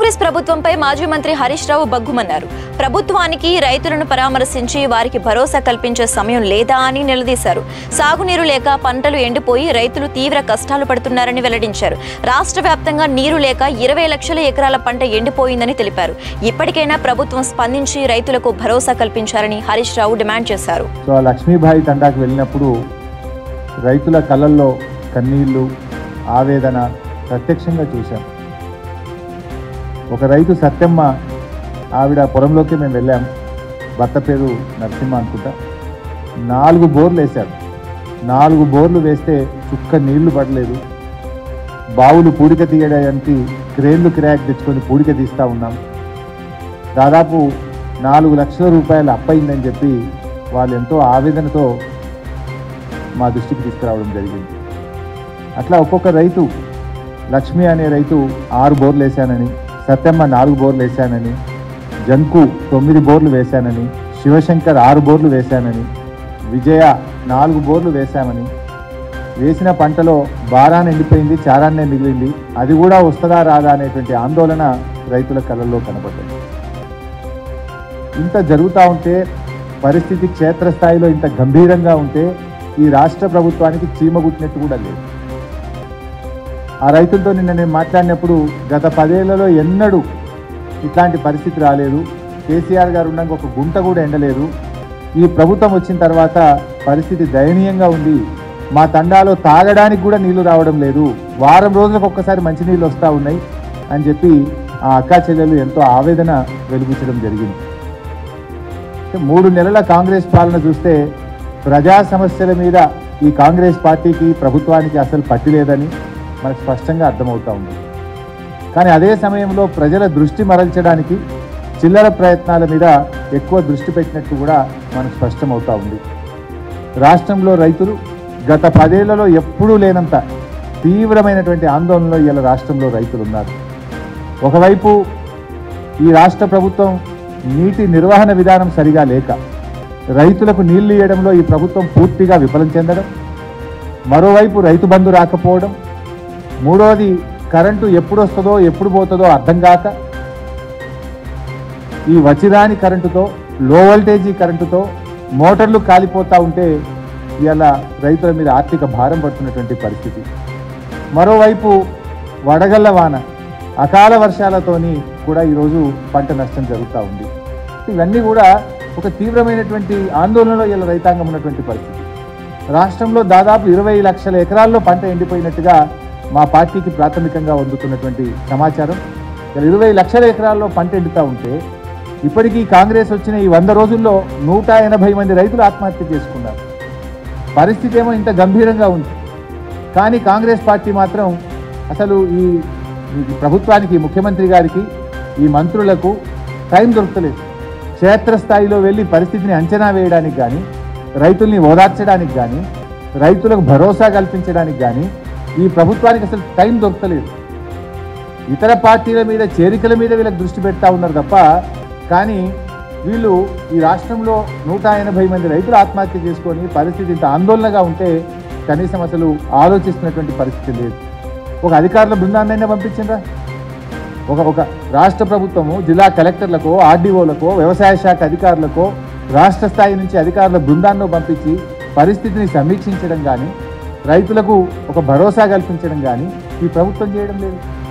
కాంగ్రెస్ ప్రభుత్వంపై మాజీ మంత్రి హరీష్ రావు బగ్గుమన్నారు ప్రభుత్వానికి రైతులను పరామర్శించి వారికి భరోసా కల్పించే సమయం లేదా అని నిలదీశారు సాగునీరు లేక పంటలు ఎండిపోయి రైతులు తీవ్ర కష్టాలు పడుతున్నారని వెల్లడించారు రాష్ట్ర వ్యాప్తంగా నీరు లేక ఇరవై లక్షల ఎకరాల పంట ఎండిపోయిందని తెలిపారు ఇప్పటికైనా ప్రభుత్వం స్పందించి రైతులకు భరోసా కల్పించాలని హరీష్ రావు డిమాండ్ చేశారు సో ఆ లక్ష్మీబాయి తండాకు వెళ్ళినప్పుడు రైతుల కళ్ళల్లో కన్నీళ్లు ఆవేదన ప్రత్యక్షంగా చూశాం ఒక రైతు సత్యమ్మ ఆవిడ పొలంలోకి మేము వెళ్ళాం భర్త పేరు నరసింహ అనుకుంటా నాలుగు బోర్లు వేశారు నాలుగు బోర్లు వేస్తే చుక్క నీళ్లు పడలేదు బావులు పూడిక తీయడానికి క్రేన్లు కిరాయికి తెచ్చుకొని పూడిక తీస్తూ ఉన్నాం దాదాపు నాలుగు లక్షల రూపాయలు అప్పయిందని చెప్పి వాళ్ళు ఎంతో ఆవేదనతో మా దృష్టికి తీసుకురావడం జరిగింది అట్లా ఒక్కొక్క రైతు లక్ష్మి అనే రైతు ఆరు బోర్లు వేశానని సత్యమ్మ నాలుగు బోర్లు వేశానని జంకు తొమ్మిది బోర్లు వేశానని శివశంకర్ ఆరు బోర్లు వేశానని విజయ నాలుగు బోర్లు వేశామని వేసిన పంటలో బారాన్ని ఎండిపోయింది చారాన్నే మిగిలింది అది కూడా వస్తుందా రాదా అనేటువంటి ఆందోళన రైతుల కళ్ళల్లో కనబడ్డది ఇంత జరుగుతూ ఉంటే పరిస్థితి క్షేత్రస్థాయిలో ఇంత గంభీరంగా ఉంటే ఈ రాష్ట్ర ప్రభుత్వానికి చీమగుట్టినట్టు కూడా లేదు ఆ రైతులతో నిన్న నేను మాట్లాడినప్పుడు గత పదేళ్లలో ఎన్నడూ ఇట్లాంటి పరిస్థితి రాలేదు కేసీఆర్ గారు ఉన్నాక ఒక గుంట కూడా ఎండలేదు ఈ ప్రభుత్వం వచ్చిన తర్వాత పరిస్థితి దయనీయంగా ఉంది మా తండాలో తాగడానికి కూడా నీళ్లు రావడం లేదు వారం రోజులకు ఒక్కసారి మంచినీళ్ళు వస్తూ ఉన్నాయి అని చెప్పి ఆ అక్కా చెల్లెలు ఎంతో ఆవేదన వెలుగుచ్చడం జరిగింది అంటే మూడు నెలల కాంగ్రెస్ పాలన చూస్తే ప్రజా సమస్యల మీద ఈ కాంగ్రెస్ పార్టీకి ప్రభుత్వానికి అసలు పట్టి లేదని మనకు స్పష్టంగా అర్థమవుతా ఉంది కానీ అదే సమయంలో ప్రజల దృష్టి మరల్చడానికి చిల్లర ప్రయత్నాల మీద ఎక్కువ దృష్టి పెట్టినట్టు కూడా మనకు స్పష్టమవుతా ఉంది రాష్ట్రంలో రైతులు గత పదేళ్లలో ఎప్పుడూ లేనంత తీవ్రమైనటువంటి ఆందోళనలో ఇలా రాష్ట్రంలో రైతులు ఉన్నారు ఒకవైపు ఈ రాష్ట్ర ప్రభుత్వం నీటి నిర్వహణ విధానం సరిగా లేక రైతులకు నీళ్లు ఇవ్వడంలో ఈ ప్రభుత్వం పూర్తిగా విఫలం చెందడం మరోవైపు రైతు బంధు రాకపోవడం మూడవది కరెంటు ఎప్పుడు వస్తుందో ఎప్పుడు పోతుందో అర్థం కాక ఈ వచ్చిరాని కరెంటుతో లో వోల్టేజీ కరెంటుతో మోటార్లు కాలిపోతూ ఉంటే ఇవాళ రైతుల మీద ఆర్థిక భారం పడుతున్నటువంటి పరిస్థితి మరోవైపు వడగళ్ల వాన అకాల వర్షాలతోని కూడా ఈరోజు పంట నష్టం జరుగుతూ ఉంది ఇవన్నీ కూడా ఒక తీవ్రమైనటువంటి ఆందోళనలో ఇలా రైతాంగం ఉన్నటువంటి పరిస్థితి రాష్ట్రంలో దాదాపు ఇరవై లక్షల ఎకరాల్లో పంట ఎండిపోయినట్టుగా మా పార్టీకి ప్రాథమికంగా అందుతున్నటువంటి సమాచారం ఇలా ఇరవై లక్షల ఎకరాల్లో పంట ఎండుతూ ఉంటే ఇప్పటికీ కాంగ్రెస్ వచ్చిన ఈ వంద రోజుల్లో నూట ఎనభై మంది రైతులు ఆత్మహత్య చేసుకున్నారు పరిస్థితి ఏమో ఇంత గంభీరంగా ఉంది కానీ కాంగ్రెస్ పార్టీ మాత్రం అసలు ఈ ఈ ప్రభుత్వానికి ముఖ్యమంత్రి గారికి ఈ మంత్రులకు టైం దొరకలేదు క్షేత్రస్థాయిలో వెళ్ళి పరిస్థితిని అంచనా వేయడానికి కానీ రైతుల్ని ఓదార్చడానికి కానీ రైతులకు భరోసా కల్పించడానికి కానీ ఈ ప్రభుత్వానికి అసలు టైం దొరకలేదు ఇతర పార్టీల మీద చేరికల మీద వీళ్ళకి దృష్టి పెడతా ఉన్నారు తప్ప కానీ వీళ్ళు ఈ రాష్ట్రంలో నూట ఎనభై మంది రైతులు ఆత్మహత్య చేసుకొని పరిస్థితి ఇంత ఆందోళనగా ఉంటే కనీసం అసలు ఆలోచిస్తున్నటువంటి పరిస్థితి లేదు ఒక అధికారుల బృందాన్నైనా పంపించిండ్రా ఒక ఒక రాష్ట్ర ప్రభుత్వము జిల్లా కలెక్టర్లకో ఆర్డీఓలకో వ్యవసాయ శాఖ అధికారులకో రాష్ట్ర స్థాయి నుంచి అధికారుల బృందాన్ని పంపించి పరిస్థితిని సమీక్షించడం కానీ రైతులకు ఒక భరోసా కల్పించడం కానీ ఈ ప్రభుత్వం చేయడం లేదు